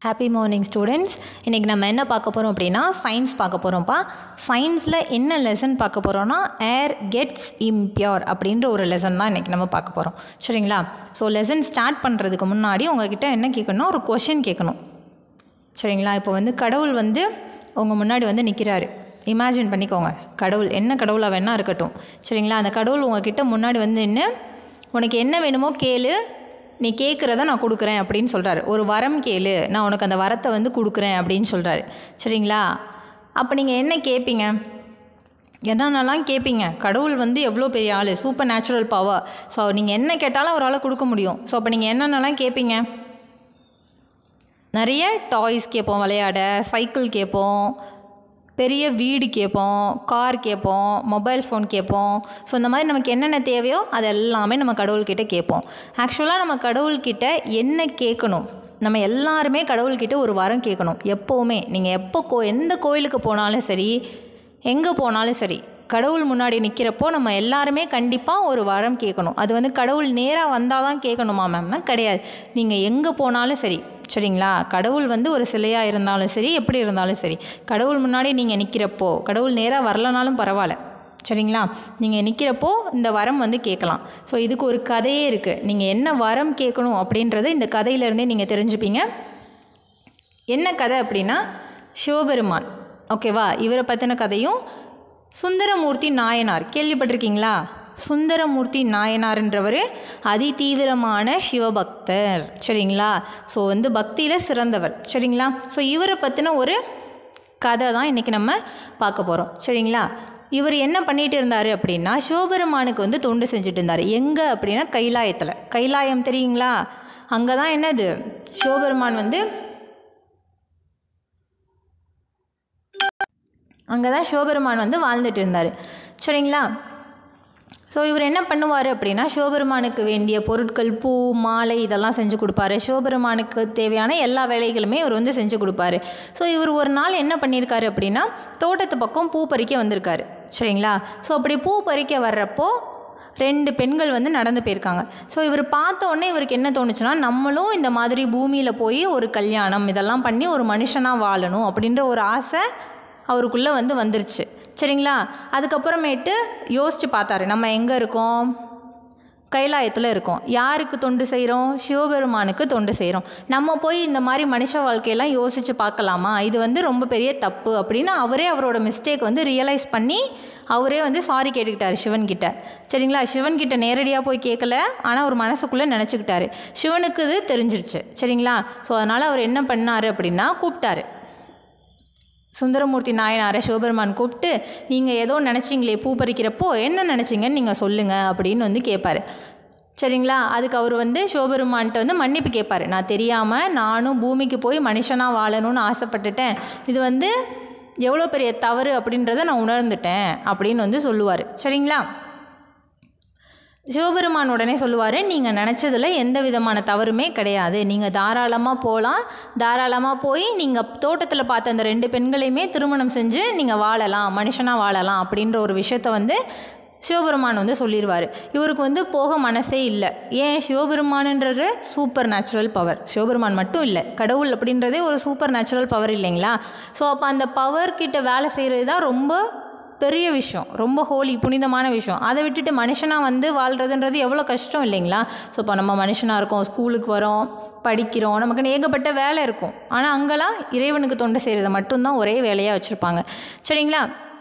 Happy morning students இன்றைக்கி நம்ம என்ன பார்க்க போகிறோம் அப்படின்னா சயின்ஸ் பார்க்க போகிறோம்ப்பா சயின்ஸில் என்ன லெசன் பார்க்க போகிறோன்னா ஏர் கெட்ஸ் இம்பியூர் அப்படின்ற ஒரு லெசன் தான் இன்றைக்கி நம்ம பார்க்க போகிறோம் சரிங்களா ஸோ லெசன் ஸ்டார்ட் பண்ணுறதுக்கு முன்னாடி உங்ககிட்ட என்ன கேட்கணும்னா ஒரு கொஷின் கேட்கணும் சரிங்களா இப்போ வந்து கடவுள் வந்து உங்கள் முன்னாடி வந்து நிற்கிறாரு இமேஜின் பண்ணிக்கோங்க கடவுள் என்ன கடவுளாக வேணால் இருக்கட்டும் சரிங்களா அந்த கடவுள் உங்ககிட்ட முன்னாடி வந்து நின்று உனக்கு என்ன வேணுமோ கேளு நீ கேட்குறத நான் கொடுக்குறேன் அப்படின்னு சொல்கிறாரு ஒரு வரம் கேளு நான் உனக்கு அந்த வரத்தை வந்து கொடுக்குறேன் அப்படின்னு சொல்கிறாரு சரிங்களா அப்போ நீங்கள் என்ன கேட்பீங்க என்னென்னலாம் கேட்பீங்க கடவுள் வந்து எவ்வளோ பெரிய ஆள் சூப்பர் நேச்சுரல் பவர் ஸோ நீங்கள் என்ன கேட்டாலும் அவரால் கொடுக்க முடியும் ஸோ அப்போ நீங்கள் என்னென்னலாம் கேட்பீங்க நிறைய டாய்ஸ் கேட்போம் விளையாட சைக்கிள் கேட்போம் பெரிய வீடு கேட்போம் கார் கேட்போம் மொபைல் ஃபோன் கேட்போம் ஸோ இந்த மாதிரி நமக்கு என்னென்ன தேவையோ அது எல்லாமே நம்ம கடவுள்கிட்ட கேட்போம் ஆக்சுவலாக நம்ம கடவுள்கிட்ட என்ன கேட்கணும் நம்ம எல்லாருமே கடவுள்கிட்ட ஒரு வரம் கேட்கணும் எப்போவுமே நீங்கள் எப்போ கோ எந்த கோயிலுக்கு போனாலும் சரி எங்கே போனாலும் சரி கடவுள் முன்னாடி நிற்கிறப்போ நம்ம எல்லாருமே கண்டிப்பாக ஒரு வரம் கேட்கணும் அது வந்து கடவுள் நேராக வந்தால் தான் கேட்கணுமா மேம்னா கிடையாது நீங்கள் எங்கே போனாலும் சரி சரிங்களா கடவுள் வந்து ஒரு சிலையாக இருந்தாலும் சரி எப்படி இருந்தாலும் சரி கடவுள் முன்னாடி நீங்கள் நிற்கிறப்போ கடவுள் நேராக வரலனாலும் பரவாயில்ல சரிங்களா நீங்கள் நிற்கிறப்போ இந்த வரம் வந்து கேட்கலாம் ஸோ இதுக்கு ஒரு கதையே இருக்குது நீங்கள் என்ன வரம் கேட்கணும் அப்படின்றத இந்த கதையிலேருந்தே நீங்கள் தெரிஞ்சுப்பீங்க என்ன கதை அப்படின்னா சிவபெருமான் ஓகேவா இவரை பற்றின கதையும் சுந்தரமூர்த்தி நாயனார் கேள்விப்பட்டிருக்கீங்களா சுந்தரமூர்த்தி நாயனார்ன்றவர் அதி தீவிரமான சிவபக்தர் சரிங்களா ஸோ வந்து பக்தியில் சிறந்தவர் சரிங்களா ஸோ இவரை பற்றின ஒரு கதை தான் இன்றைக்கி நம்ம பார்க்க போகிறோம் சரிங்களா இவர் என்ன பண்ணிட்டு இருந்தார் அப்படின்னா சிவபெருமானுக்கு வந்து தொண்டு செஞ்சுட்டு இருந்தார் எங்கே அப்படின்னா கைலாயத்தில் கைலாயம் தெரியுங்களா அங்கே தான் என்னது சிவபெருமான் வந்து அங்கே தான் சிவபெருமான் வந்து வாழ்ந்துட்டு இருந்தார் சரிங்களா ஸோ இவர் என்ன பண்ணுவார் அப்படின்னா சிவபெருமானுக்கு வேண்டிய பொருட்கள் பூ மாலை இதெல்லாம் செஞ்சு கொடுப்பாரு சிவபெருமானுக்கு தேவையான எல்லா வேலைகளுமே இவர் வந்து செஞ்சு கொடுப்பாரு ஸோ இவர் ஒரு நாள் என்ன பண்ணியிருக்காரு அப்படின்னா தோட்டத்து பக்கம் பூ பறிக்க வந்திருக்காரு சரிங்களா ஸோ அப்படி பூ பறிக்க வர்றப்போ ரெண்டு பெண்கள் வந்து நடந்து போயிருக்காங்க ஸோ இவர் பார்த்த உடனே இவருக்கு என்ன தோணுச்சுன்னா நம்மளும் இந்த மாதிரி பூமியில் போய் ஒரு கல்யாணம் இதெல்லாம் பண்ணி ஒரு மனுஷனாக வாழணும் அப்படின்ற ஒரு ஆசை அவருக்குள்ளே வந்து வந்துருச்சு சரிங்களா அதுக்கப்புறமேட்டு யோசித்து பார்த்தாரு நம்ம எங்கே இருக்கோம் கைலாயத்தில் இருக்கோம் யாருக்கு தொண்டு செய்கிறோம் சிவபெருமானுக்கு தொண்டு செய்கிறோம் நம்ம போய் இந்த மாதிரி மனுஷ வாழ்க்கையெல்லாம் யோசித்து பார்க்கலாமா இது வந்து ரொம்ப பெரிய தப்பு அப்படின்னு அவரே அவரோட மிஸ்டேக் வந்து ரியலைஸ் பண்ணி அவரே வந்து சாரி கேட்டுக்கிட்டாரு சிவன்கிட்ட சரிங்களா சிவன்கிட்ட நேரடியாக போய் கேட்கல ஆனால் ஒரு மனசுக்குள்ளே நினச்சிக்கிட்டாரு சிவனுக்கு இது தெரிஞ்சிருச்சு சரிங்களா ஸோ அதனால் அவர் என்ன பண்ணார் அப்படின்னா கூப்பிட்டாரு சுந்தரமூர்த்தி நாயனாரை சிவபெருமான் கூப்பிட்டு நீங்கள் ஏதோ நினச்சிங்களே பூ பறிக்கிறப்போ என்ன நினச்சிங்கன்னு நீங்கள் சொல்லுங்கள் அப்படின்னு வந்து கேட்பாரு சரிங்களா அதுக்கு அவர் வந்து சிவபெருமான்கிட்ட வந்து மன்னிப்பு கேட்பார் நான் தெரியாமல் நானும் பூமிக்கு போய் மனுஷனாக வாழணும்னு ஆசைப்பட்டுட்டேன் இது வந்து எவ்வளோ பெரிய தவறு அப்படின்றத நான் உணர்ந்துட்டேன் அப்படின்னு வந்து சொல்லுவார் சரிங்களா சிவபெருமான் உடனே சொல்லுவார் நீங்கள் நினச்சதில் எந்த விதமான தவறுமே கிடையாது நீங்கள் தாராளமாக போகலாம் தாராளமாக போய் நீங்கள் தோட்டத்தில் பார்த்த அந்த ரெண்டு பெண்களையுமே திருமணம் செஞ்சு நீங்கள் வாழலாம் மனுஷனாக வாழலாம் அப்படின்ற ஒரு விஷயத்த வந்து சிவபெருமான் வந்து சொல்லிடுவார் இவருக்கு வந்து போக மனசே இல்லை ஏன் சிவபெருமானுன்றது சூப்பர் நேச்சுரல் பவர் சிவபெருமான் மட்டும் இல்லை கடவுள் அப்படின்றதே ஒரு சூப்பர் நேச்சுரல் பவர் இல்லைங்களா ஸோ அப்போ அந்த பவர் கிட்ட வேலை செய்கிறது தான் ரொம்ப பெரிய விஷயம் ரொம்ப ஹோலி புனிதமான விஷயம் அதை விட்டுட்டு மனுஷனாக வந்து வாழ்கிறதுன்றது எவ்வளோ கஷ்டம் இல்லைங்களா ஸோ இப்போ நம்ம மனுஷனாக இருக்கோம் ஸ்கூலுக்கு வரோம் படிக்கிறோம் நமக்கு ஏகப்பட்ட வேலை இருக்கும் ஆனால் அங்கெல்லாம் இறைவனுக்கு தொண்டு செய்கிறத மட்டும்தான் ஒரே வேலையாக வச்சுருப்பாங்க சரிங்களா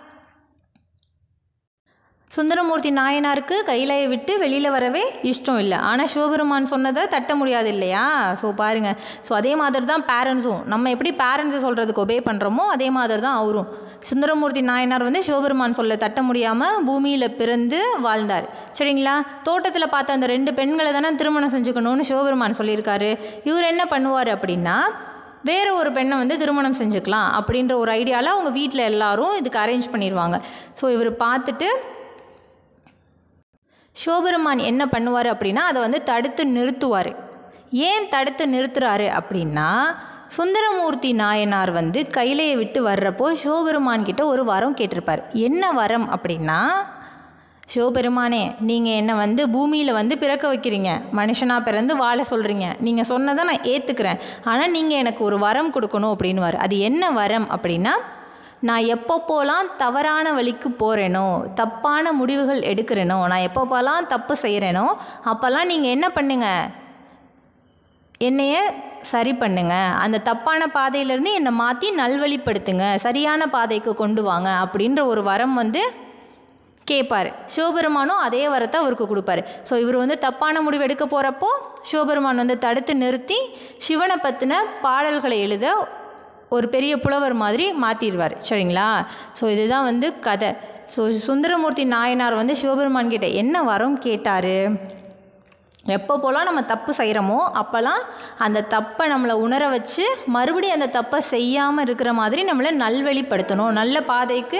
சுந்தரமூர்த்தி நாயனாருக்கு கையிலையை விட்டு வெளியில் வரவே இஷ்டம் இல்லை ஆனால் சிவபெருமான் சொன்னதை தட்ட முடியாது இல்லையா ஸோ பாருங்கள் ஸோ அதே மாதிரி தான் பேரண்ட்ஸும் நம்ம எப்படி பேரண்ட்ஸை சொல்கிறதுக்கு ஒபே பண்ணுறோமோ அதே மாதிரி தான் அவரும் சுந்தரமூர்த்தி நாயனார் வந்து சிவபெருமான் சொல்ல தட்ட முடியாமல் பூமியில் பிறந்து வாழ்ந்தார் சரிங்களா தோட்டத்தில் பார்த்த அந்த ரெண்டு பெண்களை தானே திருமணம் செஞ்சுக்கணும்னு சிவபெருமான் சொல்லியிருக்காரு இவர் என்ன பண்ணுவார் அப்படின்னா வேறு ஒரு பெண்ணை வந்து திருமணம் செஞ்சுக்கலாம் அப்படின்ற ஒரு ஐடியாவில் அவங்க வீட்டில் எல்லாரும் இதுக்கு அரேஞ்ச் பண்ணிடுவாங்க ஸோ இவர் பார்த்துட்டு சிவபெருமான் என்ன பண்ணுவார் அப்படின்னா அதை வந்து தடுத்து நிறுத்துவார் ஏன் தடுத்து நிறுத்துறாரு அப்படின்னா சுந்தரமூர்த்தி நாயனார் வந்து கையிலையை விட்டு வர்றப்போ சிவபெருமான் கிட்ட ஒரு வரம் கேட்டிருப்பார் என்ன வரம் அப்படின்னா சிவபெருமானே நீங்கள் என்னை வந்து பூமியில் வந்து பிறக்க வைக்கிறீங்க மனுஷனாக பிறந்து வாழ சொல்கிறீங்க நீங்கள் சொன்னதை நான் ஏற்றுக்கிறேன் ஆனால் நீங்கள் எனக்கு ஒரு வரம் கொடுக்கணும் அப்படின்னுவார் அது என்ன வரம் அப்படின்னா நான் எப்பப்போலாம் தவறான வழிக்கு போகிறேனோ தப்பான முடிவுகள் எடுக்கிறேனோ நான் எப்பப்போலாம் தப்பு செய்கிறேனோ அப்போல்லாம் நீங்கள் என்ன பண்ணுங்க என்னைய சரி பண்ணுங்க அந்த தப்பான பாதையிலேருந்து என்னை மாற்றி நல்வழிப்படுத்துங்க சரியான பாதைக்கு கொண்டு வாங்க அப்படின்ற ஒரு வரம் வந்து கேட்பார் சிவபெருமானும் அதே வரத்தை அவருக்கு கொடுப்பாரு ஸோ இவர் வந்து தப்பான முடிவு எடுக்க போகிறப்போ சிவபெருமான் வந்து தடுத்து நிறுத்தி சிவனை பற்றின பாடல்களை எழுத ஒரு பெரிய புலவர் மாதிரி மாற்றிடுவார் சரிங்களா ஸோ இதுதான் வந்து கதை ஸோ சுந்தரமூர்த்தி நாயனார் வந்து சிவபெருமான் கிட்ட என்ன வரம் கேட்டார் எப்போ போலாம் நம்ம தப்பு செய்கிறோமோ அப்போல்லாம் அந்த தப்பை நம்மளை உணர வச்சு மறுபடியும் அந்த தப்பை செய்யாமல் இருக்கிற மாதிரி நம்மளை நல்வழிப்படுத்தணும் நல்ல பாதைக்கு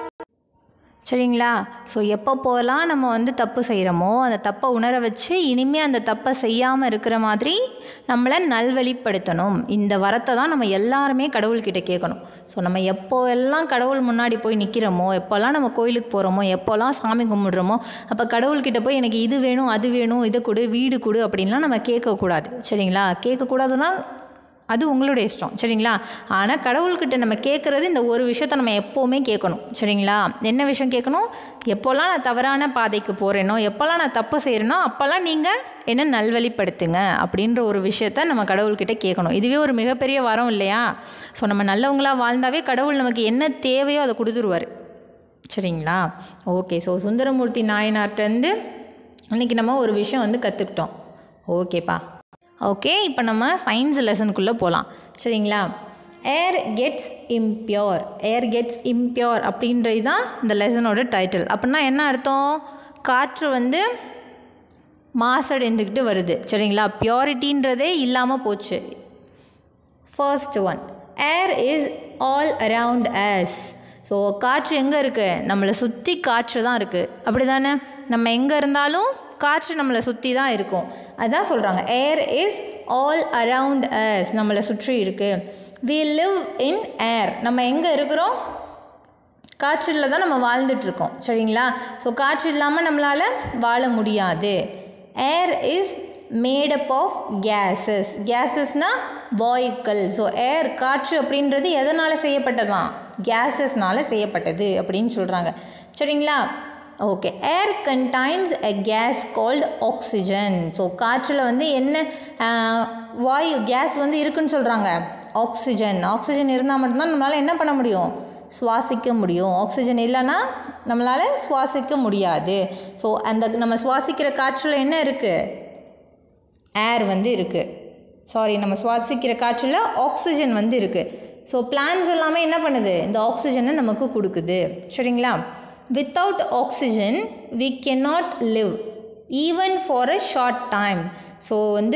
சரிங்களா ஸோ எப்போ போகலாம் நம்ம வந்து தப்பு செய்கிறோமோ அந்த தப்பை உணர வச்சு இனிமேல் அந்த தப்பை செய்யாமல் இருக்கிற மாதிரி நம்மளை நல்வழிப்படுத்தணும் இந்த வரத்தை தான் நம்ம எல்லாருமே கடவுள்கிட்ட கேட்கணும் ஸோ நம்ம எப்போ எல்லாம் கடவுள் முன்னாடி போய் நிற்கிறோமோ எப்போல்லாம் நம்ம கோயிலுக்கு போகிறோமோ எப்போல்லாம் சாமி கும்பிடுறோமோ அப்போ கடவுள்கிட்ட போய் எனக்கு இது வேணும் அது வேணும் இதை கொடு வீடு கொடு அப்படின்லாம் நம்ம கேட்கக்கூடாது சரிங்களா கேட்கக்கூடாதுன்னா அது உங்களுடைய இஷ்டம் சரிங்களா ஆனால் கடவுள்கிட்ட நம்ம கேட்குறது இந்த ஒரு விஷயத்த நம்ம எப்போவுமே கேட்கணும் சரிங்களா என்ன விஷயம் கேட்கணும் எப்போல்லாம் நான் தவறான பாதைக்கு போகிறேனோ எப்போல்லாம் நான் தப்பு செய்கிறேனோ அப்போல்லாம் நீங்கள் என்ன நல்வழிப்படுத்துங்க அப்படின்ற ஒரு விஷயத்த நம்ம கடவுள்கிட்ட கேட்கணும் இதுவே ஒரு மிகப்பெரிய வரம் இல்லையா ஸோ நம்ம நல்லவங்களாக வாழ்ந்தாவே கடவுள் நமக்கு என்ன தேவையோ அதை கொடுத்துருவார் சரிங்களா ஓகே ஸோ சுந்தரமூர்த்தி நாயனார்ட்டேருந்து இன்றைக்கி நம்ம ஒரு விஷயம் வந்து கற்றுக்கிட்டோம் ஓகேப்பா ஓகே இப்போ நம்ம சயின்ஸ் லெசனுக்குள்ளே போகலாம் சரிங்களா air gets impure air gets impure அப்படின்றது தான் இந்த லெசனோட டைட்டில் அப்படின்னா என்ன அர்த்தம் காற்று வந்து மாசடைந்துக்கிட்டு வருது சரிங்களா பியூரிட்டின்றதே இல்லாமல் போச்சு first one air is all around us so காற்று எங்கே இருக்குது நம்மளை சுற்றி காற்று தான் இருக்குது அப்படி தானே நம்ம எங்கே இருந்தாலும் காற்று நம்மளை சுற்றி தான் இருக்கும் அதுதான் சொல்கிறாங்க air is all around us நம்மளை சுற்றி இருக்குது வி லிவ் இன் ஏர் நம்ம எங்கே இருக்கிறோம் காற்றில் தான் நம்ம வாழ்ந்துட்டுருக்கோம் சரிங்களா ஸோ காற்று இல்லாமல் நம்மளால் வாழ முடியாது air is made up of gases கேஸஸ்னால் வாயுக்கள் ஸோ ஏர் காற்று அப்படின்றது எதனால் செய்யப்பட்டதான் கேஸஸ்னால் செய்யப்பட்டது அப்படின்னு சொல்கிறாங்க சரிங்களா okay air contains a gas called oxygen so காற்றில் வந்து என்ன ஆஹ், வாயு கேஸ் வந்து இருக்குன்னு சொல்கிறாங்க ஆக்சிஜன் ஆக்சிஜன் இருந்தால் மட்டும்தான் நம்மளால் என்ன பண்ண முடியும் சுவாசிக்க முடியும் ஆக்சிஜன் இல்லைன்னா நம்மளால் சுவாசிக்க முடியாது ஸோ அந்த நம்ம சுவாசிக்கிற காற்றில் என்ன இருக்குது ஏர் வந்து இருக்குது சாரி நம்ம சுவாசிக்கிற காற்றில் ஆக்சிஜன் வந்து இருக்குது ஸோ பிளான்ஸ் எல்லாமே என்ன பண்ணுது இந்த ஆக்சிஜனை நமக்கு கொடுக்குது சரிங்களா without oxygen we cannot live even for a short time so வந்து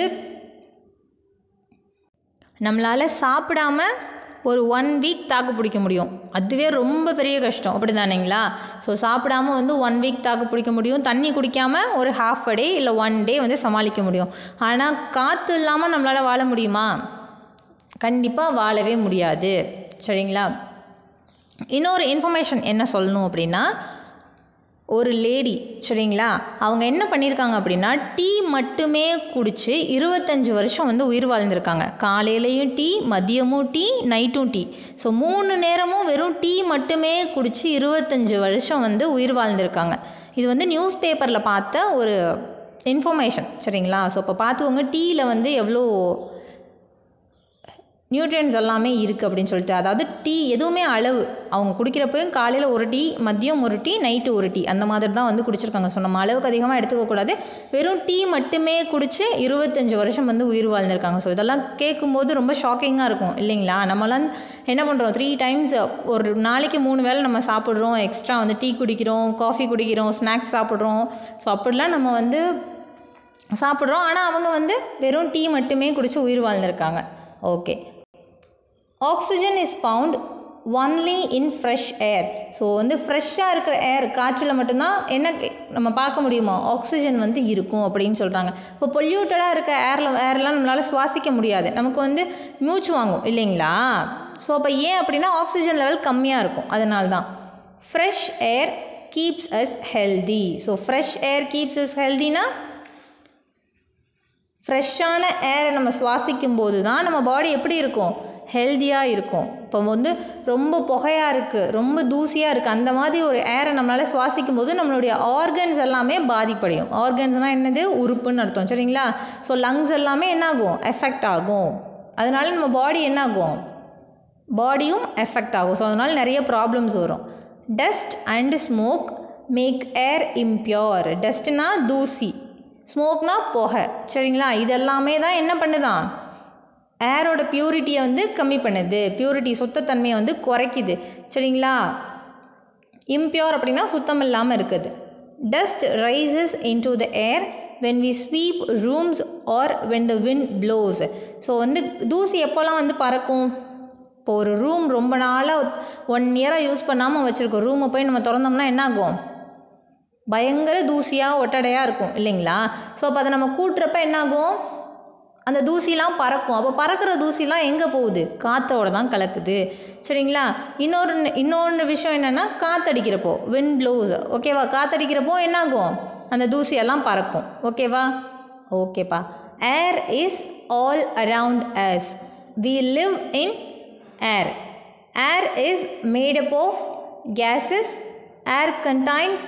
நம்மளால் சாப்பிடாம ஒரு ஒன் வீக் தாக்கு பிடிக்க முடியும் அதுவே ரொம்ப பெரிய கஷ்டம் அப்படி தானேங்களா ஸோ சாப்பிடாம வந்து ஒன் வீக் தாக்கு பிடிக்க முடியும் தண்ணி குடிக்காம ஒரு ஹாஃப் அ டே இல்லை ஒன் டே வந்து சமாளிக்க முடியும் ஆனால் காற்று இல்லாமல் நம்மளால் வாழ முடியுமா கண்டிப்பாக வாழவே முடியாது சரிங்களா இன்னொரு இன்ஃபர்மேஷன் என்ன சொல்லணும் அப்படின்னா ஒரு லேடி சரிங்களா அவங்க என்ன பண்ணியிருக்காங்க அப்படின்னா டீ மட்டுமே குடித்து இருபத்தஞ்சி வருஷம் வந்து உயிர் வாழ்ந்திருக்காங்க காலையிலையும் டீ மதியமும் டீ நைட்டும் டீ ஸோ மூணு நேரமும் வெறும் டீ மட்டுமே குடித்து இருபத்தஞ்சி வருஷம் வந்து உயிர் வாழ்ந்திருக்காங்க இது வந்து நியூஸ் பேப்பரில் பார்த்த ஒரு இன்ஃபர்மேஷன் சரிங்களா ஸோ இப்போ பார்த்துக்கோங்க டீயில் வந்து எவ்வளோ நியூட்ரியன்ஸ் எல்லாமே இருக்குது அப்படின்னு சொல்லிட்டு அதாவது டீ எதுவுமே அளவு அவங்க குடிக்கிறப்பையும் காலையில் ஒரு டீ மதியம் ஒரு டீ நைட்டு ஒரு டீ அந்த மாதிரி தான் வந்து குடிச்சிருக்காங்க ஸோ நம்ம அளவுக்கு அதிகமாக எடுத்துக்கக்கூடாது வெறும் டீ மட்டுமே குடித்து இருபத்தஞ்சி வருஷம் வந்து உயிர் வாழ்ந்திருக்காங்க ஸோ இதெல்லாம் கேட்கும்போது ரொம்ப ஷாக்கிங்காக இருக்கும் இல்லைங்களா நம்மலாம் என்ன பண்ணுறோம் த்ரீ டைம்ஸ் ஒரு நாளைக்கு மூணு வேளை நம்ம சாப்பிட்றோம் எக்ஸ்ட்ரா வந்து டீ குடிக்கிறோம் காஃபி குடிக்கிறோம் ஸ்நாக்ஸ் சாப்பிட்றோம் ஸோ அப்படிலாம் நம்ம வந்து சாப்பிட்றோம் ஆனால் அவங்க வந்து வெறும் டீ மட்டுமே குடித்து உயிர் வாழ்ந்திருக்காங்க okay oxygen is found only in fresh air so வந்து ஃப்ரெஷ்ஷாக இருக்கிற ஏர் காற்றில் மட்டும்தான் என்ன கே- நம்ம பார்க்க முடியுமா ஆக்சிஜன் வந்து இருக்கும் அப்படின்னு சொல்கிறாங்க இப்போ பொல்யூட்டடாக இருக்க ஏரில் ஏர்லாம் நம்மளால் சுவாசிக்க முடியாது நமக்கு வந்து மூச்சு வாங்கும் இல்லைங்களா ஸோ அப்போ ஏன் அப்படின்னா ஆக்சிஜன் லெவல் கம்மியாக இருக்கும் அதனால தான் fresh air keeps us healthy so fresh air keeps us ஹெல்தினா ஃப்ரெஷ்ஷான ஏரை நம்ம சுவாசிக்கும் போது தான் நம்ம பாடி எப்படி இருக்கும் ஹெல்த்தியாக இருக்கும் இப்போ வந்து ரொம்ப புகையாக இருக்குது ரொம்ப தூசியாக இருக்குது அந்த மாதிரி ஒரு ஏரை நம்மளால் சுவாசிக்கும் போது நம்மளுடைய ஆர்கன்ஸ் எல்லாமே பாதிப்படையும் ஆர்கன்ஸ்னால் என்னது உறுப்புன்னு அர்த்தம் சரிங்களா ஸோ லங்ஸ் எல்லாமே என்னாகும் எஃபெக்ட் ஆகும் அதனால நம்ம பாடி என்னாகும் பாடியும் எஃபெக்ட் ஆகும் ஸோ அதனால் நிறைய ப்ராப்ளம்ஸ் வரும் dust and smoke make air impure டஸ்ட்னா தூசி ஸ்மோக்னா புகை சரிங்களா இதெல்லாமே தான் என்ன பண்ணுதான் ஏரோட பியூரிட்டியை வந்து கம்மி பண்ணுது பியூரிட்டி சுத்தத்தன்மையை வந்து குறைக்குது சரிங்களா இம்பியூர் அப்படின்னா சுத்தம் இல்லாமல் இருக்குது dust rises into the air when we sweep rooms or when the wind blows so வந்து தூசி எப்போல்லாம் வந்து பறக்கும் இப்போ ஒரு ரூம் ரொம்ப நாளாக ஒன் இயராக யூஸ் பண்ணாமல் வச்சுருக்கோம் ரூமை போய் நம்ம திறந்தோம்னா என்ன ஆகும் பயங்கர தூசியாக ஒட்டடையாக இருக்கும் இல்லைங்களா ஸோ அப்போ அதை நம்ம கூட்டுறப்ப என்னாகும் அந்த தூசிலாம் பறக்கும் அப்போ பறக்கிற தூசிலாம் எங்கே போகுது காற்றோட தான் கலக்குது சரிங்களா இன்னொரு இன்னொன்று விஷயம் என்னென்னா காற்றடிக்கிறப்போ வின் ப்ளோஸ் ஓகேவா காற்றடிக்கிறப்போ என்னாகும் அந்த தூசியெல்லாம் பறக்கும் ஓகேவா ஓகேப்பா air is all around us we live in air air is made up of gases air contains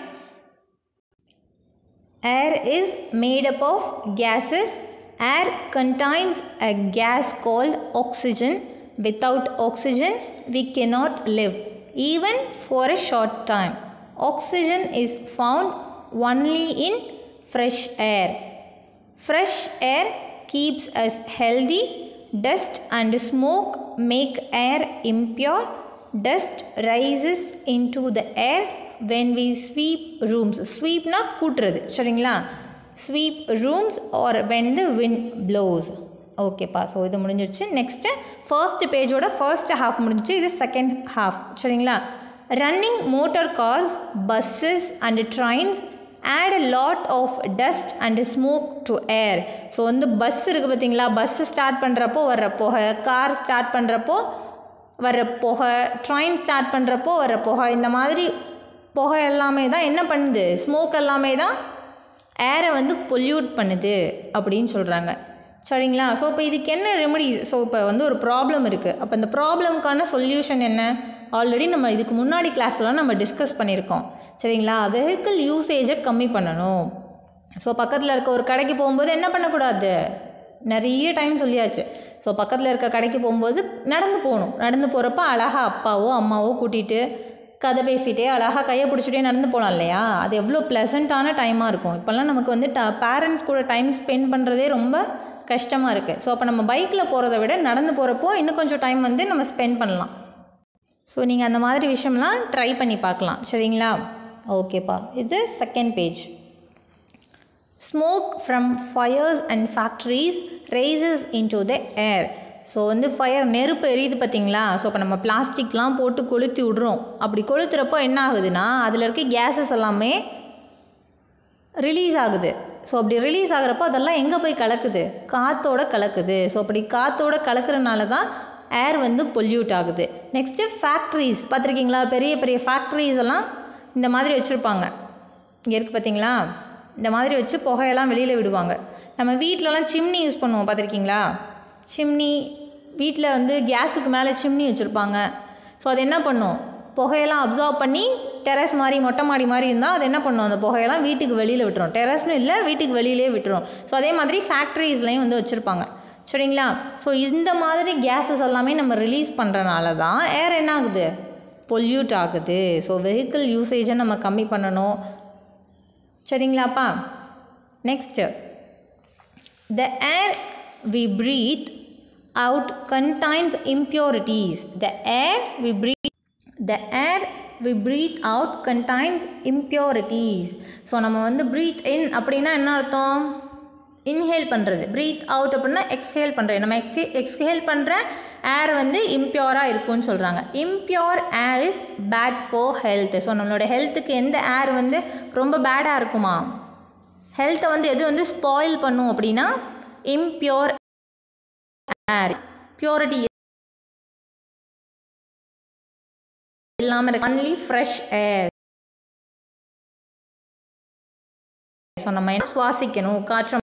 Air is made up of gases. Air contains a gas called oxygen. Without oxygen, we cannot live, even for a short time. Oxygen is found only in fresh air. Fresh air keeps us healthy. Dust and smoke make air impure. Dust rises into the air when we sweep rooms ஸ்வீப்னா கூட்டுறது சரிங்களா sweep rooms or when the wind blows ஓகேப்பா so இது முடிஞ்சிருச்சு next first பேஜோட first half முடிஞ்சிச்சு இது second half சரிங்களா running motor cars buses and trains add a lot of dust and smoke to air so வந்து பஸ் இருக்குது பார்த்தீங்களா பஸ்ஸு ஸ்டார்ட் பண்ணுறப்போ வர்ற புகை கார் ஸ்டார்ட் பண்ணுறப்போ வர்ற புகை ட்ரெயின் ஸ்டார்ட் பண்ணுறப்போ வர்ற புகை இந்த மாதிரி புகை எல்லாமே தான் என்ன பண்ணுது ஸ்மோக் எல்லாமே தான் ஏரை வந்து பொல்யூட் பண்ணுது அப்படின்னு சொல்கிறாங்க சரிங்களா ஸோ இப்போ இதுக்கு என்ன ரெமடிஸ் ஸோ இப்போ வந்து ஒரு ப்ராப்ளம் இருக்குது அப்போ இந்த ப்ராப்ளம்க்கான சொல்யூஷன் என்ன ஆல்ரெடி நம்ம இதுக்கு முன்னாடி கிளாஸ்லாம் நம்ம டிஸ்கஸ் பண்ணியிருக்கோம் சரிங்களா வெஹிக்கிள் யூசேஜை கம்மி பண்ணணும் ஸோ பக்கத்தில் இருக்க ஒரு கடைக்கு போகும்போது என்ன பண்ணக்கூடாது நிறைய டைம் சொல்லியாச்சு ஸோ பக்கத்தில் இருக்க கடைக்கு போகும்போது நடந்து போகணும் நடந்து போகிறப்ப அழகாக அப்பாவோ அம்மாவோ கூட்டிகிட்டு கதை பேசிகிட்டே அழகாக கையை பிடிச்சிட்டே நடந்து போகலாம் இல்லையா அது எவ்வளோ ப்ளசண்ட்டான டைமாக இருக்கும் இப்போல்லாம் நமக்கு வந்து ட பேரண்ட்ஸ் கூட டைம் ஸ்பெண்ட் பண்ணுறதே ரொம்ப கஷ்டமாக இருக்குது ஸோ அப்போ நம்ம பைக்கில் போகிறத விட நடந்து போகிறப்போ இன்னும் கொஞ்சம் டைம் வந்து நம்ம ஸ்பெண்ட் பண்ணலாம் ஸோ நீங்கள் அந்த மாதிரி விஷயம்லாம் ட்ரை பண்ணி பார்க்கலாம் சரிங்களா ஓகேப்பா இது second page smoke from fires and factories rises into the air so வந்து ஃபயர் நெருப்பு எரியுது பார்த்தீங்களா ஸோ இப்போ நம்ம பிளாஸ்டிக்லாம் போட்டு கொளுத்தி விட்றோம் அப்படி கொளுத்துறப்போ என்ன ஆகுதுன்னா அதில் இருக்க கேஸஸ் எல்லாமே ரிலீஸ் ஆகுது ஸோ அப்படி ரிலீஸ் ஆகிறப்போ அதெல்லாம் எங்கே போய் கலக்குது காற்றோட கலக்குது ஸோ அப்படி காற்றோட கலக்கிறனால தான் ஏர் வந்து பொல்யூட் ஆகுது நெக்ஸ்ட்டு ஃபேக்ட்ரிஸ் பார்த்துருக்கீங்களா பெரிய பெரிய ஃபேக்ட்ரிஸ் எல்லாம் இந்த மாதிரி வச்சுருப்பாங்க இங்கே இருக்குது பார்த்தீங்களா இந்த மாதிரி வச்சு புகையெல்லாம் வெளியில் விடுவாங்க நம்ம வீட்டிலலாம் சிம்னி யூஸ் பண்ணுவோம் பார்த்துருக்கீங்களா சிம்னி வீட்டில் வந்து கேஸுக்கு மேலே சிம்னி வச்சுருப்பாங்க ஸோ அது என்ன பண்ணும் புகையெல்லாம் அப்சார்ப் பண்ணி டெரஸ் மாதிரி மொட்டை மாடி மாதிரி இருந்தால் அது என்ன பண்ணும் அந்த புகையெல்லாம் வீட்டுக்கு வெளியில் விட்டுரும் டெரஸ்னு இல்லை வீட்டுக்கு வெளியிலே விட்டுரும் ஸோ அதே மாதிரி ஃபேக்ட்ரிஸ்லையும் வந்து வச்சுருப்பாங்க சரிங்களா ஸோ இந்த மாதிரி கேஸஸ் எல்லாமே நம்ம ரிலீஸ் பண்ணுறனால தான் ஏர் என்ன ஆகுது பொல்யூட் ஆகுது ஸோ வெஹிக்கிள் யூசேஜை நம்ம கம்மி பண்ணணும் சரிங்களாப்பா next the air we breathe out contains impurities the air we breathe the air we breathe out contains impurities so நம்ம வந்து breathe in அப்படின்னா என்ன அர்த்தம் இன்ஹேல் பண்ணுறது ப்ரீத் அவுட் அப்படின்னா எக்ஸ்ஹேல் பண்ணுறது நம்ம எக்ஸ்ஹே எக்ஸ்ஹேல் பண்ணுற ஏர் வந்து இம்ப்யூராக இருக்கும்னு சொல்கிறாங்க impure air is bad for health so நம்மளோட ஹெல்த்துக்கு எந்த ஏர் வந்து ரொம்ப பேடாக இருக்குமா ஹெல்த்தை வந்து எது வந்து ஸ்பாயில் பண்ணும் அப்படின்னா impure air purity இல்லாமல் இருக்கு ஒன்லி ஃப்ரெஷ் ஏர் ஸோ நம்ம என்ன சுவாசிக்கணும் காற்றை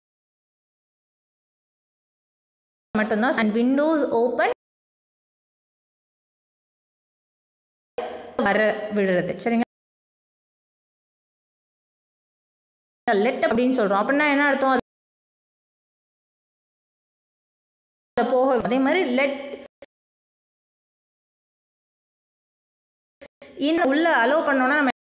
மட்டும்தான் அண்ட் விண்டோஸ் ஓப்பன் வர விடுறது சரிங்களா லெட் அப்படின்னு சொல்கிறோம் அப்படின்னா என்ன அர்த்தம் அது போக அதே மாதிரி லெட் இன்னும் உள்ள அலோவ் பண்ணோன்னா நம்ம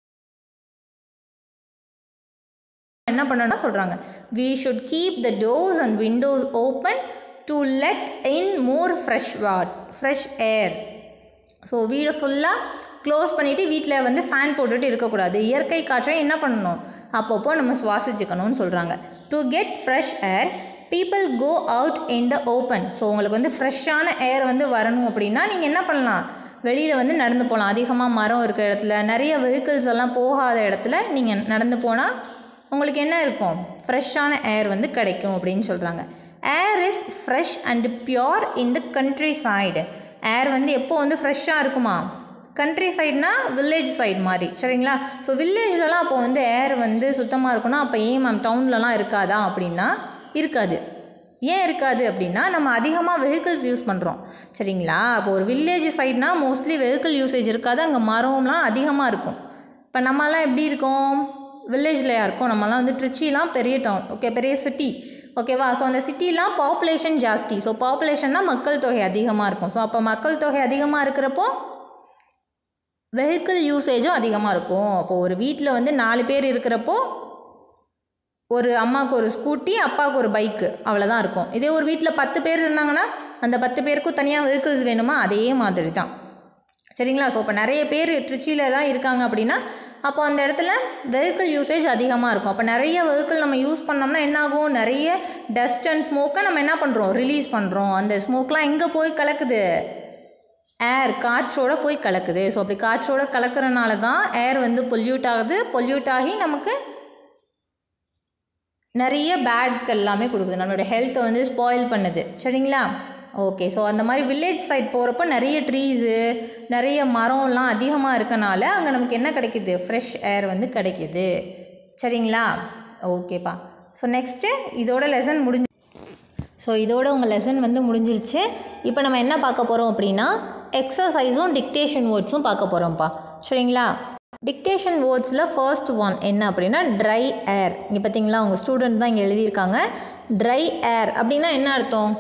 என்ன பண்ணணும்னா சொல்கிறாங்க we should keep the doors and windows open to let in more fresh what fresh air so வீடை ஃபுல்லாக க்ளோஸ் பண்ணிவிட்டு வீட்டில் வந்து ஃபேன் போட்டுட்டு இருக்கக்கூடாது இயற்கை காற்றை என்ன பண்ணணும் அப்பப்போ நம்ம சுவாசிச்சுக்கணும்னு சொல்கிறாங்க to get fresh air people go out in the open so உங்களுக்கு வந்து ஃப்ரெஷ்ஷான ஏர் வந்து வரணும் அப்படின்னா நீங்கள் என்ன பண்ணலாம் வெளியில் வந்து நடந்து போகலாம் அதிகமாக மரம் இருக்கிற இடத்துல நிறைய வெஹிக்கிள்ஸ் எல்லாம் போகாத இடத்துல நீங்கள் நடந்து போனால் உங்களுக்கு என்ன இருக்கும் ஃப்ரெஷ்ஷான ஏர் வந்து கிடைக்கும் அப்படின்னு சொல்கிறாங்க air is fresh and pure in the countryside air வந்து எப்போ வந்து ஃப்ரெஷ்ஷாக இருக்குமா கண்ட்ரி சைட்னா வில்லேஜ் சைடு மாதிரி சரிங்களா ஸோ வில்லேஜ்லலாம் அப்போ வந்து ஏர் வந்து சுத்தமாக இருக்கும்னா அப்போ ஏன் மேம் டவுன்லலாம் இருக்காதா அப்படின்னா இருக்காது ஏன் இருக்காது அப்படின்னா நம்ம அதிகமாக வெஹிக்கிள்ஸ் யூஸ் பண்ணுறோம் சரிங்களா அப்போ ஒரு வில்லேஜ் சைட்னா மோஸ்ட்லி வெஹிக்கிள் யூசேஜ் இருக்காது அங்கே மரம்லாம் அதிகமாக இருக்கும் இப்போ நம்மலாம் எப்படி இருக்கோம் வில்லேஜ்லையா இருக்கோம் நம்மலாம் வந்து ட்ரிச்சிலாம் பெரிய டவுன் ஓகே பெரிய சிட்டி ஓகேவா ஸோ அந்த சிட்டிலாம் பாப்புலேஷன் ஜாஸ்தி ஸோ பாப்புலேஷன்னா மக்கள் தொகை அதிகமாக இருக்கும் ஸோ அப்போ மக்கள் தொகை அதிகமாக இருக்கிறப்போ வெஹிக்கிள் யூசேஜும் அதிகமாக இருக்கும் அப்போது ஒரு வீட்டில் வந்து நாலு பேர் இருக்கிறப்போ ஒரு அம்மாவுக்கு ஒரு ஸ்கூட்டி அப்பாவுக்கு ஒரு பைக்கு அவ்வளோதான் இருக்கும் இதே ஒரு வீட்டில் பத்து பேர் இருந்தாங்கன்னா அந்த பத்து பேருக்கும் தனியாக வெஹிக்கிள்ஸ் வேணுமா அதே மாதிரி தான் சரிங்களா ஸோ இப்போ நிறைய பேர் ட்ரிச்சியில் தான் இருக்காங்க அப்படின்னா அப்போ அந்த இடத்துல வெஹிக்கிள் யூசேஜ் அதிகமாக இருக்கும் அப்போ நிறைய வெஹிக்கிள் நம்ம யூஸ் பண்ணோம்னா என்ன ஆகும் நிறைய டஸ்ட் அண்ட் ஸ்மோக்கை நம்ம என்ன பண்ணுறோம் ரிலீஸ் பண்ணுறோம் அந்த ஸ்மோக்லாம் எங்கே போய் கலக்குது ஏர் காற்றோட போய் கலக்குது ஸோ அப்படி காற்றோட கலக்கிறனால தான் ஏர் வந்து பொல்யூட் ஆகுது பொல்யூட் ஆகி நமக்கு நிறைய பேட்ஸ் எல்லாமே கொடுக்குது நம்மளோட ஹெல்த்தை வந்து ஸ்பாயில் பண்ணுது சரிங்களா ஓகே ஸோ அந்த மாதிரி வில்லேஜ் சைட் போகிறப்ப நிறைய ட்ரீஸு நிறைய மரம்லாம் அதிகமாக இருக்கனால அங்கே நமக்கு என்ன கிடைக்குது ஃப்ரெஷ் ஏர் வந்து கிடைக்குது சரிங்களா ஓகேப்பா ஸோ நெக்ஸ்ட்டு இதோட லெசன் முடிஞ்சு ஸோ இதோட உங்கள் லெசன் வந்து முடிஞ்சிருச்சு இப்போ நம்ம என்ன பார்க்க போகிறோம் அப்படின்னா எக்ஸசைஸும் டிக்டேஷன் வேர்ட்ஸும் பார்க்க போகிறோம்ப்பா சரிங்களா டிக்டேஷன் வேர்ட்ஸில் ஃபர்ஸ்ட் ஒன் என்ன அப்படின்னா ட்ரை ஏர் இங்கே பார்த்தீங்களா உங்கள் ஸ்டூடெண்ட் தான் இங்கே எழுதியிருக்காங்க ட்ரை ஏர் அப்படின்னா என்ன அர்த்தம்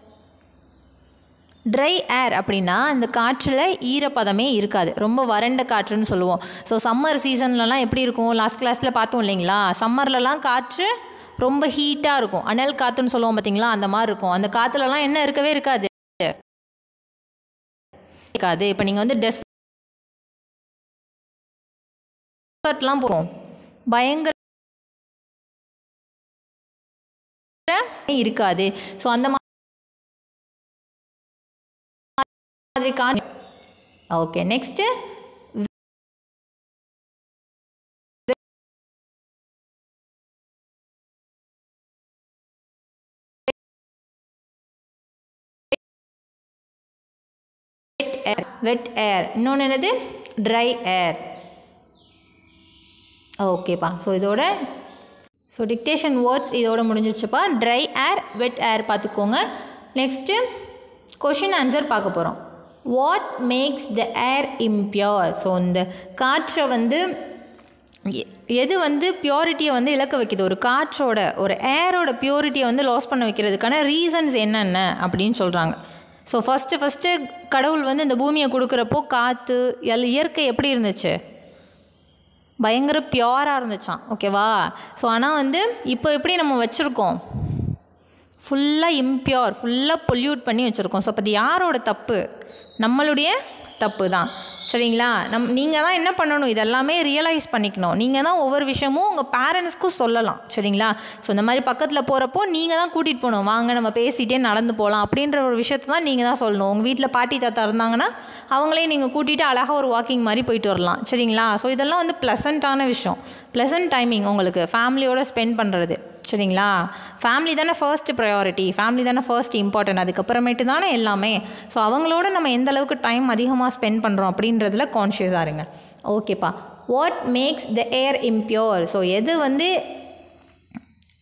ட்ரை ஏர் அப்படின்னா இந்த காற்றில் ஈரப்பதமே இருக்காது ரொம்ப வறண்ட காற்றுன்னு சொல்லுவோம் ஸோ சம்மர் சீசன்லலாம் எப்படி இருக்கும் லாஸ்ட் கிளாஸில் பார்த்தோம் இல்லைங்களா சம்மர்லலாம் காற்று ரொம்ப ஹீட்டாக இருக்கும் அனல் காற்றுன்னு சொல்லுவோம் பார்த்தீங்களா அந்த மாதிரி இருக்கும் அந்த காற்றுலலாம் என்ன இருக்கவே இருக்காது இருக்காது இப்போ நீங்கள் வந்து டெஸ்ட்லாம் போகும் பயங்கர இருக்காது ஸோ அந்த மாதிரி கா ஓகே நெக்ஸ்ட்டு ஏர் வெட் ஏர் இன்னொன்று என்னது ட்ரை ஏர் ஓகேப்பா ஸோ இதோட ஸோ டிக்டேஷன் வேர்ட்ஸ் இதோட முடிஞ்சிருச்சுப்பா ட்ரை ஏர் வெட் ஏர் பார்த்துக்கோங்க நெக்ஸ்ட்டு கொஷின் ஆன்சர் பார்க்க போகிறோம் what makes the air impure so இந்த காற்றை வந்து எ- எது வந்து பியூரிட்டியை வந்து இழக்க வைக்குது ஒரு காற்றோட ஒரு ஏரோட பியூரிட்டியை வந்து லாஸ் பண்ண வைக்கிறதுக்கான ரீசன்ஸ் என்னென்ன அப்படின்னு சொல்கிறாங்க ஸோ ஃபஸ்ட்டு ஃபஸ்ட்டு கடவுள் வந்து இந்த பூமியை கொடுக்குறப்போ காற்று எல் இயற்கை எப்படி இருந்துச்சு பயங்கர பியோராக இருந்துச்சான் ஓகேவா ஸோ ஆனால் வந்து இப்போ எப்படி நம்ம வச்சுருக்கோம் ஃபுல்லாக இம்பியோர் ஃபுல்லாக பொல்யூட் பண்ணி வச்சுருக்கோம் ஸோ அப்போ அது யாரோட தப்பு நம்மளுடைய தப்பு தான் சரிங்களா நம் நீங்கள் தான் என்ன பண்ணணும் இதெல்லாமே ரியலைஸ் பண்ணிக்கணும் நீங்கள் தான் ஒவ்வொரு விஷயமும் உங்கள் பேரண்ட்ஸ்க்கும் சொல்லலாம் சரிங்களா ஸோ இந்த மாதிரி பக்கத்தில் போகிறப்போ நீங்கள் தான் கூட்டிகிட்டு போகணும் வாங்க நம்ம பேசிகிட்டே நடந்து போகலாம் அப்படின்ற ஒரு விஷயத்தை தான் நீங்கள் தான் சொல்லணும் உங்கள் வீட்டில் பாட்டி தாத்தா இருந்தாங்கன்னா அவங்களையும் நீங்கள் கூட்டிகிட்டு அழகாக ஒரு வாக்கிங் மாதிரி போயிட்டு வரலாம் சரிங்களா ஸோ இதெல்லாம் வந்து ப்ளசண்ட்டான விஷயம் ப்ளசன்ட் டைமிங் உங்களுக்கு ஃபேமிலியோட ஸ்பெண்ட் பண்ணுறது சரிங்களா ஃபேமிலி தானே ஃபர்ஸ்ட் ப்ரையாரிட்டி ஃபேமிலி தானே ஃபர்ஸ்ட் இம்பார்ட்டன்ட் அதுக்கப்புறமேட்டு தானே எல்லாமே ஸோ அவங்களோட நம்ம எந்த அளவுக்கு டைம் அதிகமாக ஸ்பெண்ட் பண்ணுறோம் அப்படின்றதுல கான்ஷியஸாக இருங்க ஓகேப்பா what makes the air impure so எது வந்து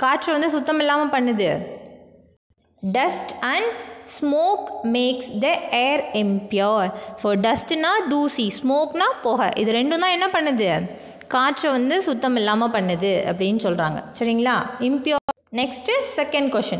காற்று வந்து சுத்தம் இல்லாமல் பண்ணுது dust and smoke makes the air impure so டஸ்ட்னா தூசி ஸ்மோக்னா புகை இது ரெண்டும் தான் என்ன பண்ணுது காற்றை வந்து சுத்தம் இல்லாமல் பண்ணுது அப்படின்னு சொல்கிறாங்க சரிங்களா impure next second question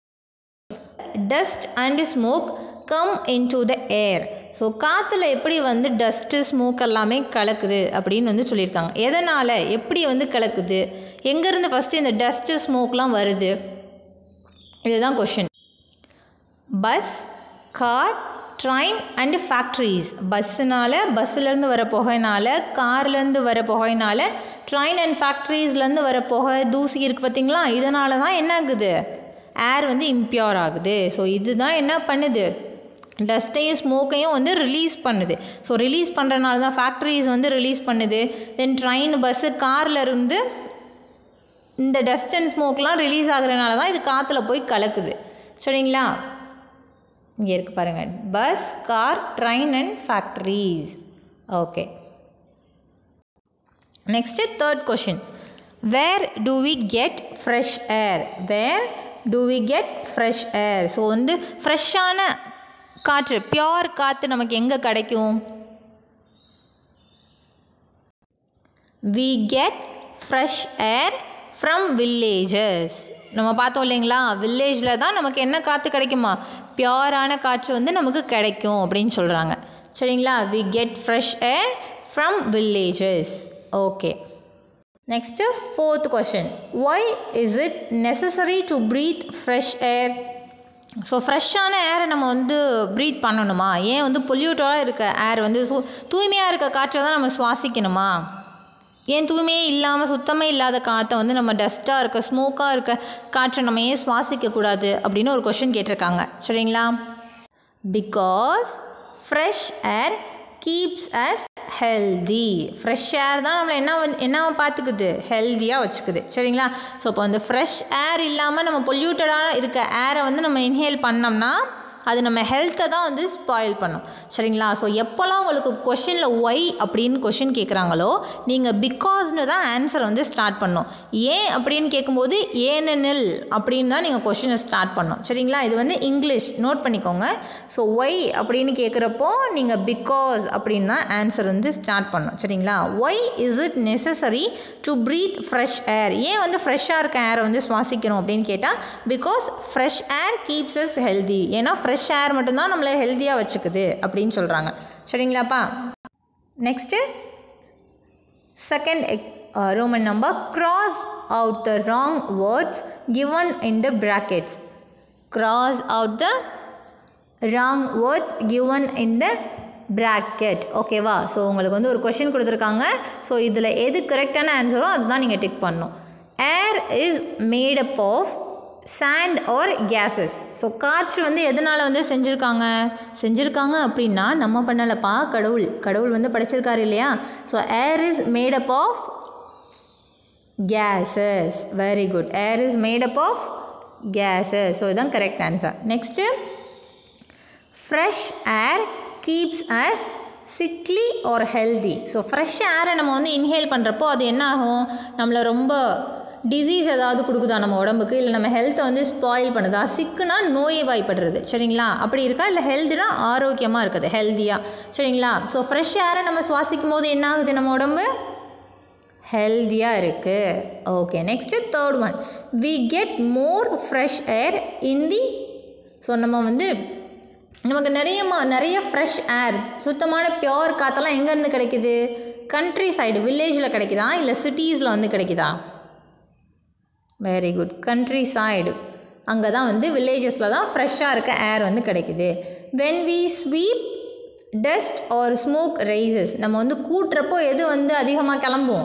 dust and smoke come into the air so காற்றுல எப்படி வந்து டஸ்ட்டு ஸ்மோக் எல்லாமே கலக்குது அப்படின்னு வந்து சொல்லியிருக்காங்க எதனால் எப்படி வந்து கலக்குது எங்கேருந்து ஃபஸ்ட்டு இந்த டஸ்ட்டு ஸ்மோக்லாம் வருது இதுதான் question bus car train and factories பஸ்ஸுனால் பஸ்ஸுலேருந்து வர புகைனால கார்லேருந்து வர புகைனால ட்ரெயின் அண்ட் ஃபேக்ட்ரிஸ்லேருந்து வர புகை தூசி இருக்குது பார்த்தீங்களா இதனால தான் என்ன ஆகுது ஏர் வந்து இம்ப்யூர் ஆகுது ஸோ இதுதான் என்ன பண்ணுது டஸ்ட்டையும் ஸ்மோக்கையும் வந்து ரிலீஸ் பண்ணுது ஸோ ரிலீஸ் பண்ணுறனால தான் ஃபேக்ட்ரிஸ் வந்து ரிலீஸ் பண்ணுது தென் ட்ரெயின் பஸ்ஸு காரில் இருந்து இந்த டஸ்ட் அண்ட் ஸ்மோக்லாம் ரிலீஸ் ஆகுறதுனால தான் இது காற்றுல போய் கலக்குது சரிங்களா இங்கே இருக்குது பாருங்கள் bus car train and factories okay next third question where do we get fresh air where do we get fresh air so வந்து ஃப்ரெஷ்ஷான காற்று பியோர் காற்று நமக்கு எங்கே கிடைக்கும் we get fresh air from villages நம்ம பார்த்தோம் இல்லைங்களா வில்லேஜில் தான் நமக்கு என்ன காற்று கிடைக்குமா பியோரான காற்று வந்து நமக்கு கிடைக்கும் அப்படின்னு சொல்கிறாங்க சரிங்களா we get fresh air from villages okay next fourth question why is it necessary to breathe fresh air so ஃப்ரெஷ்ஷான ஏரை நம்ம வந்து ப்ரீத் பண்ணணுமா ஏன் வந்து பொல்யூட்டடாக இருக்க ஏர் வந்து சு தூய்மையாக இருக்க காற்றை தான் நம்ம சுவாசிக்கணுமா ஏன் தூய்மையே இல்லாமல் சுத்தமே இல்லாத காற்றை வந்து நம்ம டஸ்ட்டாக இருக்க ஸ்மோக்காக இருக்க காற்றை நம்ம ஏன் சுவாசிக்கக்கூடாது அப்படின்னு ஒரு கொஷின் கேட்டிருக்காங்க சரிங்களா because fresh air keeps us healthy fresh air தான் நம்மளை என்ன வந்து- என்ன பார்த்துக்குது ஹெல்த்தியாக வச்சுக்குது சரிங்களா ஸோ இப்போ வந்து ஃப்ரெஷ் ஏர் இல்லாமல் நம்ம பொல்யூட்டடாக இருக்க ஏரை வந்து நம்ம இன்ஹேல் பண்ணோம்னா அது நம்ம ஹெல்த்தை தான் வந்து ஸ்பாயில் பண்ணும் சரிங்களா ஸோ எப்போல்லாம் உங்களுக்கு கொஷினில் ஒய் அப்படின்னு கொஷின் கேட்குறாங்களோ நீங்கள் பிகாஸ்னு தான் ஆன்சர் வந்து ஸ்டார்ட் பண்ணும் ஏன் அப்படின்னு கேட்கும்போது ஏனெனில் அப்படின்னு தான் நீங்கள் கொஷினை ஸ்டார்ட் பண்ணணும் சரிங்களா இது வந்து இங்கிலீஷ் நோட் பண்ணிக்கோங்க ஸோ ஒய் அப்படின்னு கேட்குறப்போ நீங்கள் பிகாஸ் அப்படின்னு தான் ஆன்சர் வந்து ஸ்டார்ட் பண்ணணும் சரிங்களா why is it necessary to breathe fresh air ஏன் வந்து ஃப்ரெஷ்ஷாக இருக்க ஏரை வந்து சுவாசிக்கணும் அப்படின்னு கேட்டால் because fresh air keeps us healthy ஏன்னா ஃப்ரெஷ் ஏர் மட்டும்தான் நம்மளை ஹெல்த்தியாக வச்சுக்குது அப்படின்னு சொல்கிறாங்க சரிங்களாப்பா next second Roman number cross out the wrong words given in the brackets cross out the wrong words given in the bracket ஓகேவா ஸோ உங்களுக்கு வந்து ஒரு கொஷின் கொடுத்துருக்காங்க ஸோ இதில் எது கரெக்டான ஆன்சரோ அதுதான் நீங்கள் டிக் பண்ணணும் air is made up of sand or gases so காற்று வந்து எதனால் வந்து செஞ்சுருக்காங்க செஞ்சுருக்காங்க அப்படின்னா நம்ம பண்ணலப்பா கடவுள் கடவுள் வந்து படைச்சிருக்காரு இல்லையா so air is made up of gases very good air is made up of gases so இதுதான் correct answer next fresh air keeps us sickly or healthy so fresh ஏரை நம்ம வந்து இன்ஹேல் பண்ணுறப்போ அது என்ன ஆகும் நம்மளை ரொம்ப டிசீஸ் ஏதாவது கொடுக்குதா நம்ம உடம்புக்கு இல்லை நம்ம ஹெல்த்தை வந்து ஸ்பாயில் பண்ணுதா சிக்குனா நோய்வாய்ப்படுறது சரிங்களா அப்படி இருக்கா இல்லை ஹெல்த்துனா ஆரோக்கியமாக இருக்குது ஹெல்த்தியாக சரிங்களா ஸோ ஃப்ரெஷ் ஏரை நம்ம சுவாசிக்கும் போது என்ன ஆகுது நம்ம உடம்பு ஹெல்த்தியாக இருக்குது okay next third one we get more fresh air in the so நம்ம வந்து நமக்கு நிறைய மா- நிறைய ஃப்ரெஷ் ஏர் சுத்தமான பியோர் காற்றெல்லாம் எங்கேருந்து கிடைக்குது கண்ட்ரி சைடு வில்லேஜில் கிடைக்குதா இல்லை சிட்டிஸில் வந்து கிடைக்குதா வெரி குட் கண்ட்ரி சைடு அங்கே தான் வந்து வில்லேஜஸில் தான் ஃப்ரெஷ்ஷாக இருக்க ஏர் வந்து கிடைக்குது when we sweep dust or smoke rises நம்ம வந்து கூட்டுறப்போ எது வந்து அதிகமாக கிளம்பும்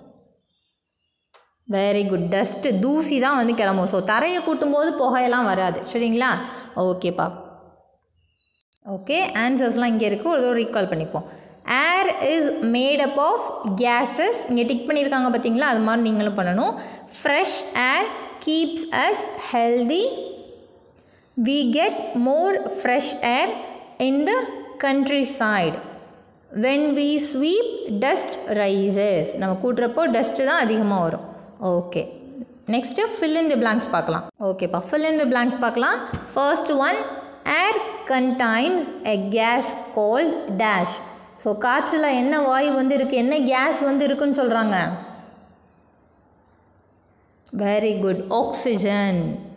வெரி குட் டஸ்ட்டு தூசி தான் வந்து கிளம்பும் ஸோ தரையை கூட்டும்போது புகையெல்லாம் வராது சரிங்களா ஓகேப்பா ஓகே ஆன்சர்ஸ்லாம் இங்கே இருக்குது ஒரு தடவை ரீகால் பண்ணிப்போம் air is made up of gases இங்கே டிக் பண்ணியிருக்காங்க பார்த்தீங்களா அது மாதிரி நீங்களும் பண்ணணும் fresh air keeps us healthy we get more fresh air in the countryside when we sweep dust rises நம்ம கூட்டுறப்போ டஸ்ட்டு தான் அதிகமாக வரும் okay next fill in the blanks பார்க்கலாம் ஓகேப்பா fill in the blanks பார்க்கலாம் first one air contains a gas called dash so காற்றில் என்ன வாயு வந்து இருக்குது என்ன கேஸ் வந்து இருக்குன்னு சொல்கிறாங்க very good oxygen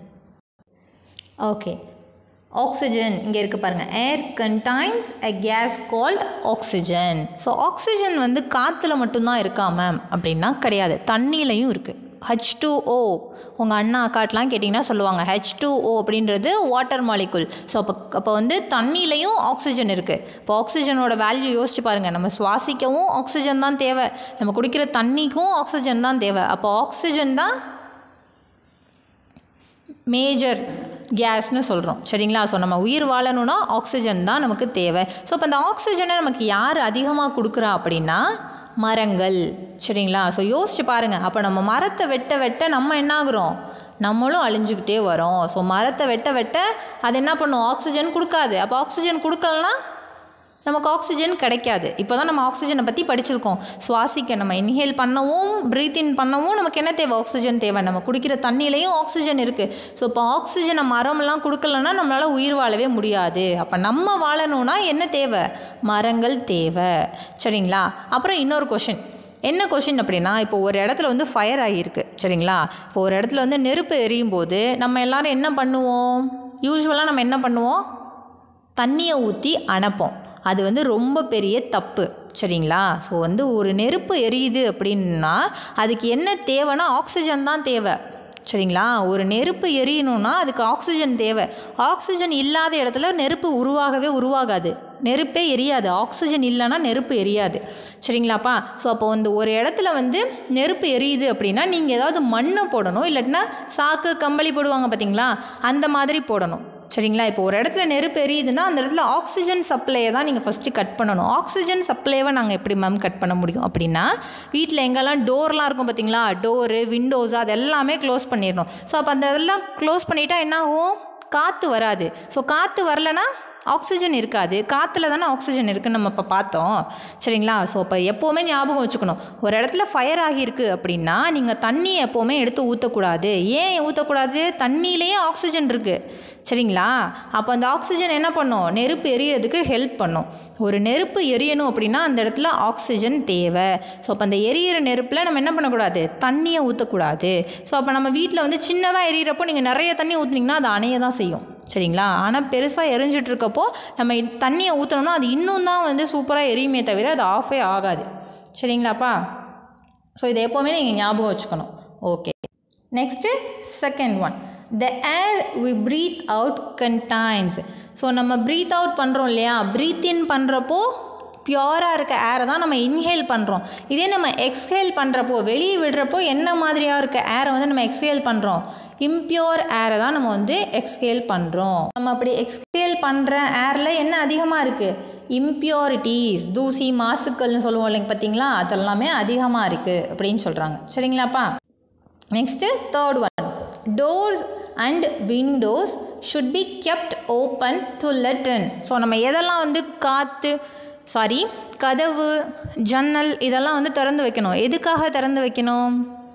okay oxygen இங்கே இருக்குது பாருங்கள் air contains a gas called oxygen so oxygen வந்து காற்றுல மட்டும்தான் இருக்கா மேம் அப்படின்னா கிடையாது தண்ணியிலையும் இருக்குது ஹச் டூ ஓ உங்கள் அண்ணா அக்காட்டெலாம் கேட்டிங்கன்னா சொல்லுவாங்க ஹெச் டூ ஓ அப்படின்றது வாட்டர் மாலிகுல் ஸோ அப்போ அப்போ வந்து தண்ணியிலையும் ஆக்சிஜன் இருக்குது இப்போ ஆக்சிஜனோட வேல்யூ யோசிச்சு பாருங்கள் நம்ம சுவாசிக்கவும் ஆக்சிஜன் தான் தேவை நம்ம குடிக்கிற தண்ணிக்கும் ஆக்சிஜன் தான் தேவை அப்போ ஆக்சிஜன் தான் மேஜர் கேஸ்னு சொல்கிறோம் சரிங்களா ஸோ நம்ம உயிர் வாழணும்னா ஆக்சிஜன் தான் நமக்கு தேவை ஸோ இப்போ அந்த ஆக்சிஜனை நமக்கு யார் அதிகமாக கொடுக்குறா அப்படின்னா மரங்கள் சரிங்களா ஸோ யோசிச்சு பாருங்கள் அப்போ நம்ம மரத்தை வெட்ட வெட்ட நம்ம என்ன ஆகுறோம் நம்மளும் அழிஞ்சுக்கிட்டே வரோம் ஸோ மரத்தை வெட்ட வெட்ட அது என்ன பண்ணும் ஆக்சிஜன் கொடுக்காது அப்போ ஆக்சிஜன் கொடுக்கலனா நமக்கு ஆக்சிஜன் கிடைக்காது இப்போ தான் நம்ம ஆக்சிஜனை பற்றி படிச்சிருக்கோம் சுவாசிக்க நம்ம இன்ஹேல் பண்ணவும் ப்ரீத் இன் பண்ணவும் நமக்கு என்ன தேவை ஆக்சிஜன் தேவை நம்ம குடிக்கிற தண்ணியிலையும் ஆக்சிஜன் இருக்குது ஸோ இப்போ ஆக்சிஜனை மரம்லாம் கொடுக்கலன்னா நம்மளால் உயிர் வாழவே முடியாது அப்போ நம்ம வாழணும்னா என்ன தேவை மரங்கள் தேவை சரிங்களா அப்புறம் இன்னொரு கொஷின் என்ன கொஷின் அப்படின்னா இப்போ ஒரு இடத்துல வந்து ஃபயர் ஆகியிருக்கு சரிங்களா இப்போ ஒரு இடத்துல வந்து நெருப்பு எரியும் போது நம்ம எல்லாரும் என்ன பண்ணுவோம் யூஸ்வலாக நம்ம என்ன பண்ணுவோம் தண்ணியை ஊற்றி அணைப்போம் அது வந்து ரொம்ப பெரிய தப்பு சரிங்களா ஸோ வந்து ஒரு நெருப்பு எரியுது அப்படின்னா அதுக்கு என்ன தேவைன்னா ஆக்சிஜன் தான் தேவை சரிங்களா ஒரு நெருப்பு எரியணும்னா அதுக்கு ஆக்சிஜன் தேவை ஆக்சிஜன் இல்லாத இடத்துல நெருப்பு உருவாகவே உருவாகாது நெருப்பே எரியாது ஆக்சிஜன் இல்லைன்னா நெருப்பு எரியாது சரிங்களாப்பா ஸோ அப்போ வந்து ஒரு இடத்துல வந்து நெருப்பு எரியுது அப்படின்னா நீங்கள் ஏதாவது மண்ணை போடணும் இல்லாட்டினா சாக்கு கம்பளி போடுவாங்க பார்த்தீங்களா அந்த மாதிரி போடணும் சரிங்களா இப்போ ஒரு இடத்துல நெருப்பு எரியுதுன்னா அந்த இடத்துல ஆக்சிஜன் சப்ளையை தான் நீங்கள் ஃபஸ்ட்டு கட் பண்ணணும் ஆக்சிஜன் சப்ளைவை நாங்கள் எப்படி மேம் கட் பண்ண முடியும் அப்படின்னா வீட்டில் எங்கெல்லாம் டோர்லாம் இருக்கும் பார்த்தீங்களா டோரு விண்டோஸ் அது எல்லாமே க்ளோஸ் பண்ணிடணும் ஸோ அப்போ அந்த இதெல்லாம் க்ளோஸ் பண்ணிட்டா என்ன ஆகும் காற்று வராது ஸோ காற்று வரலனா ஆக்சிஜன் இருக்காது காற்றுல தானே ஆக்சிஜன் இருக்குன்னு நம்ம இப்போ பார்த்தோம் சரிங்களா ஸோ இப்போ எப்போவுமே ஞாபகம் வச்சுக்கணும் ஒரு இடத்துல ஃபயர் ஆகியிருக்கு அப்படின்னா நீங்கள் தண்ணியை எப்போவுமே எடுத்து ஊற்றக்கூடாது ஏன் ஊற்றக்கூடாது தண்ணியிலேயே ஆக்சிஜன் இருக்குது சரிங்களா அப்போ அந்த ஆக்சிஜன் என்ன பண்ணும் நெருப்பு எரியறதுக்கு ஹெல்ப் பண்ணும் ஒரு நெருப்பு எரியணும் அப்படின்னா அந்த இடத்துல ஆக்சிஜன் தேவை ஸோ அப்போ அந்த எரியிற நெருப்பில் நம்ம என்ன பண்ணக்கூடாது தண்ணியை ஊற்றக்கூடாது ஸோ அப்போ நம்ம வீட்டில் வந்து சின்னதாக எரியறப்போ நீங்கள் நிறைய தண்ணி ஊற்றுனீங்கன்னா அது அணைய தான் செய்யும் சரிங்களா ஆனால் பெருசாக எரிஞ்சிட்டு இருக்கப்போ நம்ம தண்ணியை ஊற்றினோம்னா அது இன்னும் தான் வந்து சூப்பராக எரியுமே தவிர அது ஆஃபே ஆகாது சரிங்களாப்பா ஸோ இதை எப்போவுமே நீங்கள் ஞாபகம் வச்சுக்கணும் okay next second one the air we breathe out contains so நம்ம ப்ரீத் அவுட் பண்ணுறோம் இல்லையா ப்ரீத் இன் பண்ணுறப்போ பியூராக இருக்க ஏரை தான் நம்ம இன்ஹேல் பண்ணுறோம் இதே நம்ம எக்ஸ்ஹேல் பண்ணுறப்போ வெளியே விடுறப்போ என்ன மாதிரியாக இருக்க ஏரை வந்து நம்ம எக்ஸ்ஹேல் பண்ணுறோம் இம்பியூர் ஏரை தான் நம்ம வந்து எக்ஸ்ஹேல் பண்ணுறோம் நம்ம அப்படி எக்ஸ்ஹேல் பண்ணுற ஏரில் என்ன அதிகமாக இருக்குது இம்பியூரிட்டிஸ் தூசி மாசுக்கள்னு சொல்லுவோம் இல்லைங்க பார்த்தீங்களா அதெல்லாமே அதிகமாக இருக்குது அப்படின்னு சொல்கிறாங்க சரிங்களாப்பா next third one doors and windows should be kept open to let in so நம்ம எதெல்லாம் வந்து காற்று சாரி கதவு ஜன்னல் இதெல்லாம் வந்து திறந்து வைக்கணும் எதுக்காக திறந்து வைக்கணும்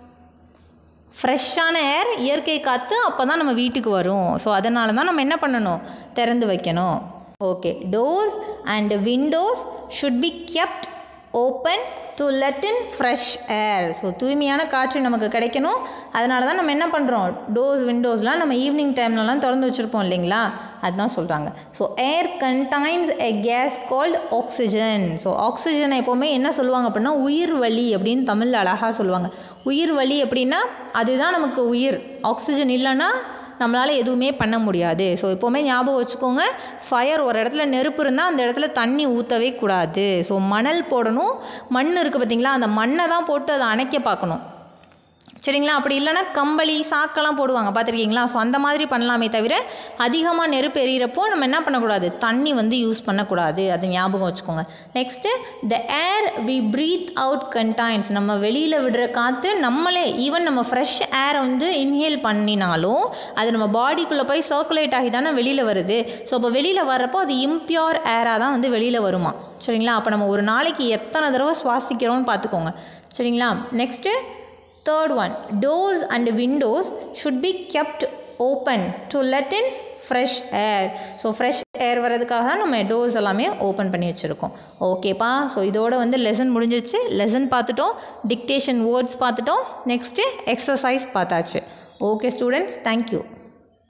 ஃப்ரெஷ்ஷான ஏர் இயற்கை காற்று அப்போ தான் நம்ம வீட்டுக்கு வரும் ஸோ அதனால தான் நம்ம என்ன பண்ணணும் திறந்து வைக்கணும் okay doors and windows should be kept open to let in fresh air so தூய்மையான காற்று நமக்கு கிடைக்கணும் அதனால தான் நம்ம என்ன பண்ணுறோம் டோர்ஸ் விண்டோஸ்லாம் நம்ம ஈவினிங் டைம்லலாம் திறந்து வச்சுருப்போம் இல்லைங்களா அதுதான் சொல்கிறாங்க so air contains a gas called oxygen so ஆக்சிஜனை எப்போவுமே என்ன சொல்லுவாங்க அப்படின்னா உயிர் வலி அப்படின்னு தமிழில் அழகாக சொல்லுவாங்க உயிர் வலி அப்படின்னா அதுதான் நமக்கு உயிர் ஆக்சிஜன் இல்லைன்னா நம்மளால் எதுவுமே பண்ண முடியாது ஸோ எப்போவுமே ஞாபகம் வச்சுக்கோங்க ஃபயர் ஒரு இடத்துல நெருப்பு இருந்தால் அந்த இடத்துல தண்ணி ஊற்றவே கூடாது ஸோ மணல் போடணும் மண் இருக்குது பார்த்தீங்களா அந்த மண்ணை தான் போட்டு அதை அணைக்க பார்க்கணும் சரிங்களா அப்படி இல்லைன்னா கம்பளி சாக்கெல்லாம் போடுவாங்க பார்த்துருக்கீங்களா ஸோ அந்த மாதிரி பண்ணலாமே தவிர அதிகமாக நெருப்பு எறிகிறப்போ நம்ம என்ன பண்ணக்கூடாது தண்ணி வந்து யூஸ் பண்ணக்கூடாது அது ஞாபகம் வச்சுக்கோங்க next the air we breathe out contains நம்ம வெளியில் விடுற காற்று நம்மளே ஈவன் நம்ம ஃப்ரெஷ் ஏரை வந்து இன்ஹேல் பண்ணினாலும் அது நம்ம பாடிக்குள்ளே போய் சர்க்குலேட் ஆகி தானே வெளியில் வருது ஸோ அப்போ வெளியில் வர்றப்போ அது இம்பியூர் ஏராக தான் வந்து வெளியில் வருமா சரிங்களா அப்போ நம்ம ஒரு நாளைக்கு எத்தனை தடவை சுவாசிக்கிறோம்னு பார்த்துக்கோங்க சரிங்களா next third one doors and windows should be kept open to let in fresh air so fresh air வர்றதுக்காக தான் நம்ம டோர்ஸ் எல்லாமே ஓப்பன் பண்ணி வச்சுருக்கோம் ஓகேப்பா ஸோ இதோட வந்து லெசன் முடிஞ்சிருச்சு லெசன் பார்த்துட்டோம் டிக்டேஷன் வேர்ட்ஸ் பார்த்துட்டோம் நெக்ஸ்ட்டு எக்ஸசைஸ் பார்த்தாச்சு ஓகே ஸ்டூடெண்ட்ஸ் தேங்க்யூ